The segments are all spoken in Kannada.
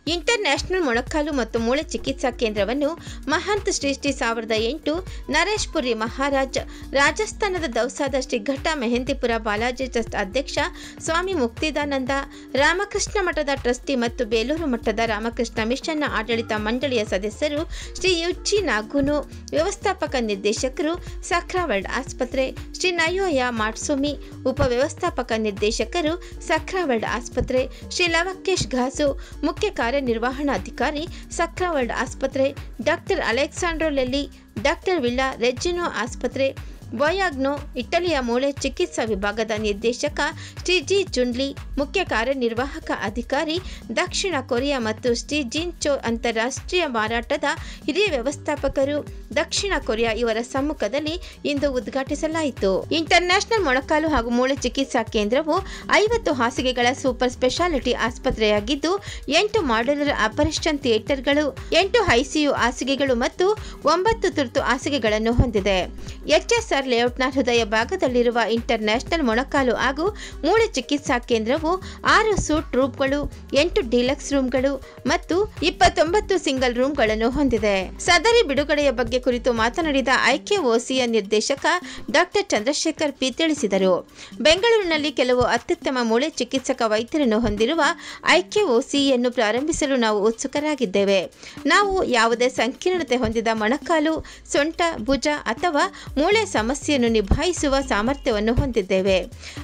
ಇಂಟರ್ ನ್ಯಾಷನಲ್ ಮೊಣಕಾಲು ಮತ್ತು ಮೂಳೆ ಚಿಕಿತ್ಸಾ ಕೇಂದ್ರವನ್ನು ಮಹಂತ್ ಶ್ರೀ ಶ್ರೀ ಸಾವಿರದ ಎಂಟು ನರೇಶ್ ಪುರಿ ಮಹಾರಾಜ್ ರಾಜಸ್ಥಾನದ ದೌಸಾದ ಶ್ರೀ ಘಟ್ಟ ಮೆಹಂದಿಪುರ ಬಾಲಾಜಿ ಟ್ರಸ್ಟ್ ಅಧ್ಯಕ್ಷ ಸ್ವಾಮಿ ಮುಕ್ತಿದಾನಂದ ರಾಮಕೃಷ್ಣ ಮಠದ ಟ್ರಸ್ಟಿ ಮತ್ತು ಬೇಲೂರು ಮಠದ ರಾಮಕೃಷ್ಣ ಮಿಷನ್ನ ಆಡಳಿತ ಮಂಡಳಿಯ ಸದಸ್ಯರು ಶ್ರೀ ಯುಚ್ಚಿ ನಾಗೂನು ವ್ಯವಸ್ಥಾಪಕ ನಿರ್ದೇಶಕರು ಸಕ್ರಾವರ್ಡ್ ಆಸ್ಪತ್ರೆ ಶ್ರೀ ನಯೋಯ ಮಾಟ್ಸುಮಿ ಉಪವ್ಯವಸ್ಥಾಪಕ ನಿರ್ದೇಶಕರು ಸಕ್ರಾವರ್ಡ್ ಆಸ್ಪತ್ರೆ ಶ್ರೀ ಲವಕೇಶ್ ಘಾಸು ಮುಖ್ಯ ಕಾರ್ಯನಿರ್ವಹಣಾಧಿಕಾರಿ ಸಕ್ರಾವರ್ಡ್ ಆಸ್ಪತ್ರೆ doctor Alessandro Lelli doctor Villa Regina ಆಸ್ಪತ್ರೆ ಬೊಯಾಗ್ನೋ ಇಟಲಿಯ ಮೂಳೆ ಚಿಕಿತ್ಸಾ ವಿಭಾಗದ ನಿರ್ದೇಶಕ ಶ್ರೀ ಜಿ ಜುನ್ಲಿ ಮುಖ್ಯ ಕಾರ್ಯನಿರ್ವಾಹಕ ಅಧಿಕಾರಿ ದಕ್ಷಿಣ ಕೊರಿಯಾ ಮತ್ತು ಶ್ರೀ ಜಿನ್ಚೋ ಅಂತಾರಾಷ್ಟ್ರೀಯ ಮಾರಾಟದ ಹಿರಿಯ ವ್ಯವಸ್ಥಾಪಕರು ದಕ್ಷಿಣ ಕೊರಿಯಾ ಇವರ ಸಮ್ಮುಖದಲ್ಲಿ ಇಂದು ಉದ್ಘಾಟಿಸಲಾಯಿತು ಇಂಟರ್ನ್ಯಾಷನಲ್ ಮೊಣಕಾಲು ಹಾಗೂ ಮೂಳೆ ಚಿಕಿತ್ಸಾ ಕೇಂದ್ರವು ಐವತ್ತು ಹಾಸಿಗೆಗಳ ಸೂಪರ್ ಸ್ಪೆಷಾಲಿಟಿ ಆಸ್ಪತ್ರೆಯಾಗಿದ್ದು ಎಂಟು ಮಾಡ್ಯುಲರ್ ಆಪರೇಷನ್ ಥಿಯೇಟರ್ಗಳು ಎಂಟು ಐಸಿಯು ಹಾಸಿಗೆಗಳು ಮತ್ತು ಒಂಬತ್ತು ತುರ್ತು ಹಾಸಿಗೆಗಳನ್ನು ಹೊಂದಿದೆ ಎಚ್ಎಸ್ಆರ್ ಲೇಔಟ್ನ ಹೃದಯ ಭಾಗದಲ್ಲಿರುವ ಇಂಟರ್ನ್ಯಾಷನಲ್ ಮೊಣಕಾಲು ಹಾಗೂ ಮೂಳೆ ಚಿಕಿತ್ಸಾ ಕೇಂದ್ರವು ಆರು ಸೂಟ್ ರೂಮ್ಗಳು ಎಂಟು ಡಿಲಕ್ಸ್ ರೂಮ್ಗಳು ಮತ್ತು ಇಪ್ಪತ್ತೊಂಬತ್ತು ಸಿಂಗಲ್ ರೂಮ್ಗಳನ್ನು ಹೊಂದಿದೆ ಸದರಿ ಬಿಡುಗಡೆಯ ಬಗ್ಗೆ ಕುರಿತು ಮಾತನಾಡಿದ ಐಕೆಒಸಿಯ ನಿರ್ದೇಶಕ ಡಾಕ್ಟರ್ ಚಂದ್ರಶೇಖರ್ ಪಿ ತಿಳಿಸಿದರು ಬೆಂಗಳೂರಿನಲ್ಲಿ ಕೆಲವು ಅತ್ಯುತ್ತಮ ಮೂಳೆ ಚಿಕಿತ್ಸಕ ವೈದ್ಯರನ್ನು ಹೊಂದಿರುವ ಐಕೆಒಸಿಯನ್ನು ಪ್ರಾರಂಭಿಸಲು ನಾವು ಉತ್ಸುಕರಾಗಿದ್ದೇವೆ ನಾವು ಯಾವುದೇ ಸಂಕೀರ್ಣತೆ ಹೊಂದಿದ ಮೊಣಕಾಲು ಸೊಂಟ ಭುಜ ಅಥವಾ ಮೂಳೆ ಸಮಸ್ಯೆಯನ್ನು ನಿಭಾಯಿಸುವ ಸಾಮರ್ಥ್ಯವನ್ನು ಹೊಂದಿದ್ದೇವೆ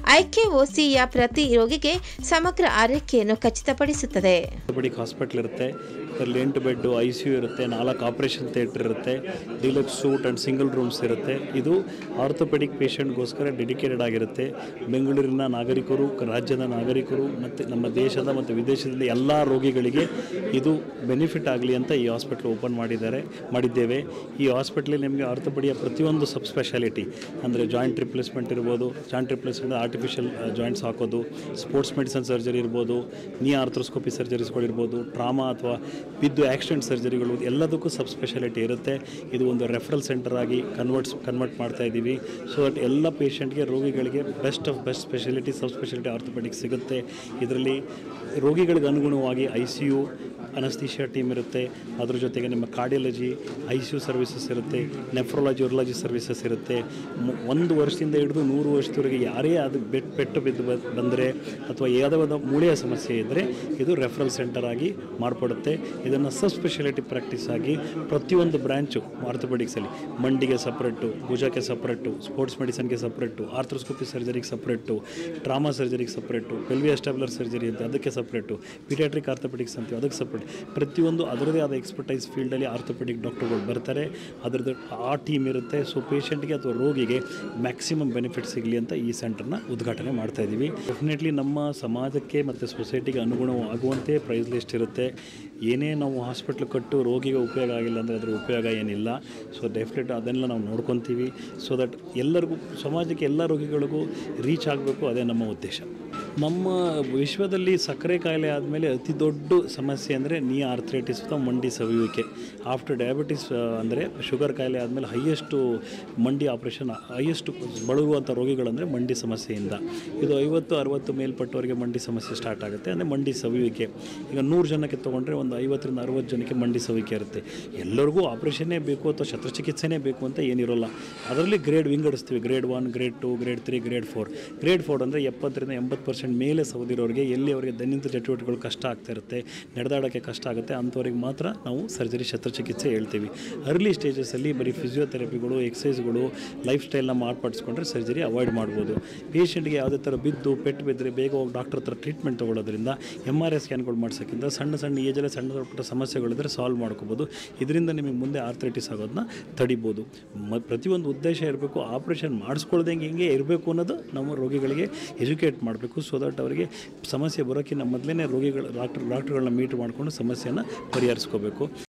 ಐಕೆಒಸಿಯ ಪ್ರತಿ ರೋಗಿಗೆ ಸಮಗ್ರ ಆರೈಕೆಯನ್ನು ಖಚಿತಪಡಿಸುತ್ತದೆ ಆರ್ಥೋಪೆಡಿಕ್ ಹಾಸ್ಪಿಟ್ಲ್ ಇರುತ್ತೆ ಅದರಲ್ಲಿ ಎಂಟು ಬೆಡ್ಡು ಐ ಸಿ ಯು ಇರುತ್ತೆ ನಾಲ್ಕು ಆಪ್ರೇಷನ್ ಥಿಯೇಟ್ರ್ ಇರುತ್ತೆ deluxe suite and single rooms ಇರುತ್ತೆ ಇದು ಆರ್ಥೋಪೆಡಿಕ್ ಪೇಷಂಟ್ಗೋಸ್ಕರ ಡೆಡಿಕೇಟೆಡ್ ಆಗಿರುತ್ತೆ ಬೆಂಗಳೂರಿನ ನಾಗರಿಕರು ಕ- ರಾಜ್ಯದ ನಾಗರಿಕರು ಮತ್ತು ನಮ್ಮ ದೇಶದ ಮತ್ತು ವಿದೇಶದಲ್ಲಿ ಎಲ್ಲ ರೋಗಿಗಳಿಗೆ ಇದು ಬೆನಿಫಿಟ್ ಆಗಲಿ ಅಂತ ಈ ಹಾಸ್ಪಿಟ್ಲ್ ಓಪನ್ ಮಾಡಿದ್ದಾರೆ ಮಾಡಿದ್ದೇವೆ ಈ ಹಾಸ್ಪಿಟ್ಲಲ್ಲಿ ನಿಮಗೆ ಆರ್ಥೋಪೆಡಿಯ ಪ್ರತಿಯೊಂದು ಸಬ್ ಸ್ಪೆಷಾಲಿಟಿ ಅಂದರೆ ಜಾಯಿಂಟ್ ರಿಪ್ಲೇಸ್ಮೆಂಟ್ ಇರ್ಬೋದು ಜಾಯಿಂಟ್ ರಿಪ್ಲೇಸ್ಮೆಂಟ್ ಆರ್ಟಿಫಿಷಿಯಲ್ ಜಾಯಿಂಟ್ಸ್ ಹಾಕೋದು ಸ್ಪೋರ್ಟ್ಸ್ ಮೆಡಿಸನ್ ಸರ್ಜರಿ ಇರ್ಬೋದು ನೀ ಆರ್ಥ್ರೋಸ್ಕೋಪಿ ಸರ್ಜರೀಸ್ಗಳಿರ್ಬೋದು ಟ್ರಾಮಾ ಅಥವಾ ಬಿದ್ದು ಆಕ್ಸಿಡೆಂಟ್ ಸರ್ಜರಿಗಳು ಎಲ್ಲದಕ್ಕೂ ಸಬ್ ಸ್ಪೆಷಾಲಿಟಿ ಇರುತ್ತೆ ಇದು ಒಂದು ರೆಫರಲ್ ಸೆಂಟರ್ ಆಗಿ ಕನ್ವರ್ಟ್ಸ್ ಕನ್ವರ್ಟ್ ಮಾಡ್ತಾ ಇದ್ದೀವಿ ಸೊ ದಟ್ ಎಲ್ಲ ಪೇಷಂಟ್ಗೆ ರೋಗಿಗಳಿಗೆ best of best speciality sub speciality orthopaedic ಸಿಗುತ್ತೆ ಇದರಲ್ಲಿ ರೋಗಿಗಳಿಗೆ ಅನುಗುಣವಾಗಿ I C U anaesthesia team ಇರುತ್ತೆ ಅದ್ರ ಜೊತೆಗೆ ನಿಮ್ಮ cardiology I C U services ಇರುತ್ತೆ ನೆಫ್ರಾಲಜಿ ಯೂರಲಜಿ ಸರ್ವಿಸಸ್ ಇರುತ್ತೆ ಮು- ಒಂದು ವರ್ಷದಿಂದ ಹಿಡಿದು ನೂರು ವರ್ಷದವರೆಗೆ ಯಾರೇ ಅದು ಬೆಟ್ ಪೆಟ್ಟು ಬಿದ್ದು ಬ- ಬಂದರೆ ಅಥವಾ ಯಾವುದಾದ ಮೂಳೆಯ ಸಮಸ್ಯೆ ಇದ್ದರೆ ಇದು ರೆಫರಲ್ ಸೆಂಟರ್ ಆಗಿ ಮಾರ್ಪಡುತ್ತೆ ಇದನ್ನು ಸಬ್ ಸ್ಪೆಷಾಲಿಟಿ ಪ್ರಾಕ್ಟೀಸ್ ಆಗಿ ಪ್ರತಿಯೊಂದು ಬ್ರ್ಯಾಂಚು ಆರ್ಥೋಪೆಡಿಕ್ಸಲ್ಲಿ ಮಂಡಿಗೆ ಸಪ್ರೇಟು ಭುಜಕ್ಕೆ ಸಪ್ರೇಟು ಸ್ಪೋರ್ಟ್ಸ್ ಮೆಡಿಸನ್ಗೆ ಸಪ್ರೇಟು ಆರ್ಥ್ರೋಸ್ಕೋಪಿ ಸರ್ಜರಿಗೆ ಸಪ್ರೇಟು ಟ್ರಾಮಾ ಸರ್ಜರಿಗೆ ಸಪ್ರೇಟು ಪೆಲ್ವಿ ಎಸ್ಟಾಬ್ಲರ್ ಸರ್ಜರಿ ಅಂತ ಅದಕ್ಕೆ ಸಪ್ರೇಟು ಪೀಡಿಯಾಟ್ರಿಕ್ ಆರ್ಥೋಪೆಡಿಕ್ಸ್ ಅಂತೀವಿ ಅದಕ್ಕೆ ಸಪ್ರೇಟ್ ಪ್ರತಿಯೊಂದು ಅದರದೇ ಆದ ಎಕ್ಸ್ಪರ್ಟೈಸ್ ಫೀಲ್ಡಲ್ಲಿ ಆರ್ಥೋಪೆಡಿಕ್ ಡಾಕ್ಟರ್ಗಳು ಬರ್ತಾರೆ ಅದರದ್ದು ಆ ಟೀಮ್ ಇರುತ್ತೆ ಸೊ ಪೇಷಂಟ್ಗೆ ಅಥವಾ ರೋಗಿಗೆ ಮ್ಯಾಕ್ಸಿಮಮ್ ಬೆನಿಫಿಟ್ ಸಿಗಲಿ ಅಂತ ಈ ಸೆಂಟರ್ನ ಉದ್ಘಾಟನೆ ಮಾಡ್ತಾ ಇದ್ದೀವಿ ಡೆಫಿನೆಟ್ಲಿ ನಮ್ಮ ಸಮಾಜಕ್ಕೆ ಮತ್ತು ಸೊಸೈಟಿಗೆ ಅನುಗುಣವಾಗುವಂತೆ ಪ್ರೈಸ್ ಲಿಸ್ಟ್ ಇರುತ್ತೆ ಏನೇ ನಾವು ಹಾಸ್ಪಿಟ್ಲ್ ಕಟ್ಟು ರೋಗಿಗೆ ಉಪಯೋಗ ಆಗಿಲ್ಲ ಅಂದರೆ ಅದರ ಉಪಯೋಗ ಏನಿಲ್ಲ ಸೊ ಡೆಫಿನೆಟ್ ಅದನ್ನೆಲ್ಲ ನಾವು ನೋಡ್ಕೊತೀವಿ ಸೊ ದಟ್ ಎಲ್ಲರಿಗೂ ಸಮಾಜಕ್ಕೆ ಎಲ್ಲ ರೋಗಿಗಳಿಗೂ ರೀಚ್ ಆಗಬೇಕು ಅದೇ ನಮ್ಮ ಉದ್ದೇಶ ನಮ್ಮ ವಿಶ್ವದಲ್ಲಿ ಸಕ್ಕರೆ ಕಾಯಿಲೆ ಆದಮೇಲೆ ಅತಿ ದೊಡ್ಡ ಸಮಸ್ಯೆ ಅಂದರೆ ನೀ ಆರ್ಥ್ರೈಟಿಸ್ ಅಥವಾ ಮಂಡಿ ಸವಿಯುವಿಕೆ ಆಫ್ಟರ್ ಡಯಾಬಿಟಿಸ್ ಅಂದರೆ ಶುಗರ್ ಕಾಯಿಲೆ ಆದಮೇಲೆ ಹೈಯೆಸ್ಟು ಮಂಡಿ ಆಪ್ರೇಷನ್ ಹೈಯೆಸ್ಟ್ ಬಳಲುವಂಥ ರೋಗಿಗಳಂದರೆ ಮಂಡಿ ಸಮಸ್ಯೆಯಿಂದ ಇದು ಐವತ್ತು ಅರವತ್ತು ಮೇಲ್ಪಟ್ಟವರಿಗೆ ಮಂಡಿ ಸಮಸ್ಯೆ ಸ್ಟಾರ್ಟ್ ಆಗುತ್ತೆ ಅಂದರೆ ಮಂಡಿ ಸವಿಯುವಿಕೆ ಈಗ ನೂರು ಜನಕ್ಕೆ ತೊಗೊಂಡ್ರೆ ಒಂದು ಐವತ್ತರಿಂದ ಅರವತ್ತು ಜನಕ್ಕೆ ಮಂಡಿ ಸವಿಕೆ ಇರುತ್ತೆ ಎಲ್ಲರಿಗೂ ಆಪ್ರೇಷನ್ನೇ ಬೇಕು ಅಥವಾ ಶಸ್ತ್ರಚಿಕಿತ್ಸೆನೇ ಬೇಕು ಅಂತ ಏನಿರೋಲ್ಲ ಅದರಲ್ಲಿ ಗ್ರೇಡ್ ವಿಂಗಡಿಸ್ತೀವಿ grade one grade two grade three grade four grade four ಅಂದರೆ ಎಪ್ಪತ್ತರಿಂದ ಎಂಬತ್ತು ಪರ್ಸೆಂಟ್ ಮೇಲೆ ಸೌದಿರೋರಿಗೆ ಎಲ್ಲಿ ಅವರಿಗೆ ದೈನಂದಿನ ಚಟುವಟಿಕೆಗಳು ಕಷ್ಟ ಆಗ್ತಾ ಇರುತ್ತೆ ನಡೆದಾಡೋಕ್ಕೆ ಕಷ್ಟ ಆಗುತ್ತೆ ಅಂಥವ್ರಿಗೆ ಮಾತ್ರ ನಾವು ಸರ್ಜರಿ ಶಸ್ತ್ರಚಿಕಿತ್ಸೆ ಹೇಳ್ತೀವಿ ಅರ್ಲಿ ಸ್ಟೇಜಸಲ್ಲಿ ಬರೀ ಫಿಸಿಯೋಥೆರಪಿಗಳು ಎಕ್ಸಸೈಸ್ಗಳು ಲೈಫ್ ಸ್ಟೈಲ್ನ ಮಾರ್ಪಡಿಸ್ಕೊಂಡ್ರೆ ಸರ್ಜರಿ ಅವಾಯ್ಡ್ ಮಾಡ್ಬೋದು ಪೇಷಂಟ್ಗೆ ಯಾವುದೇ ಥರ ಬಿದ್ದು ಪೆಟ್ಟು ಬಿದ್ದರೆ ಬೇಗ ಹೋಗಿ ಡಾಕ್ಟರ್ ಹತ್ರ ಟ್ರೀಟ್ಮೆಂಟ್ ತೊಗೊಳೋದ್ರಿಂದ ಎಮ್ ಆರ್ ಐ ಸ್ಕ್ಯಾನ್ಗಳು ಮಾಡ್ಸೋಕ್ಕಿಂತ ಸಣ್ಣ ಸಣ್ಣ ಏಜಲ್ಲೇ ಸಣ್ಣ ಪುಟ್ಟ ಸಮಸ್ಯೆಗಳಿದ್ರೆ ಸಾಲ್ವ್ ಮಾಡ್ಕೋಬೋದು ಇದರಿಂದ ನಿಮಗೆ ಮುಂದೆ ಆರ್ಥ್ರೈಟಿಸ್ ಆಗೋದನ್ನ ತಡಿಬೋದು ಮ ಪ್ರತಿಯೊಂದು ಉದ್ದೇಶ ಇರಬೇಕು ಆಪ್ರೇಷನ್ ಮಾಡಿಸ್ಕೊಳ್ದಂಗೆ ಹಿಂಗೆ ಇರಬೇಕು ಅನ್ನೋದು ನಮ್ಮ ರೋಗಿಗಳಿಗೆ ಎಜುಕೇಟ್ ಮಾಡಬೇಕು ಸೊ ದಟ್ ಅವರಿಗೆ ಸಮಸ್ಯೆ ಬರೋಕ್ಕಿಂತ ಮೊದಲೇ ರೋಗಿಗಳು ಡಾಕ್ಟರ್ ಡಾಕ್ಟರ್ಗಳನ್ನ ಮೀಟ್ ಮಾಡಿಕೊಂಡು ಸಮಸ್ಯೆಯನ್ನು ಪರಿಹರಿಸ್ಕೋಬೇಕು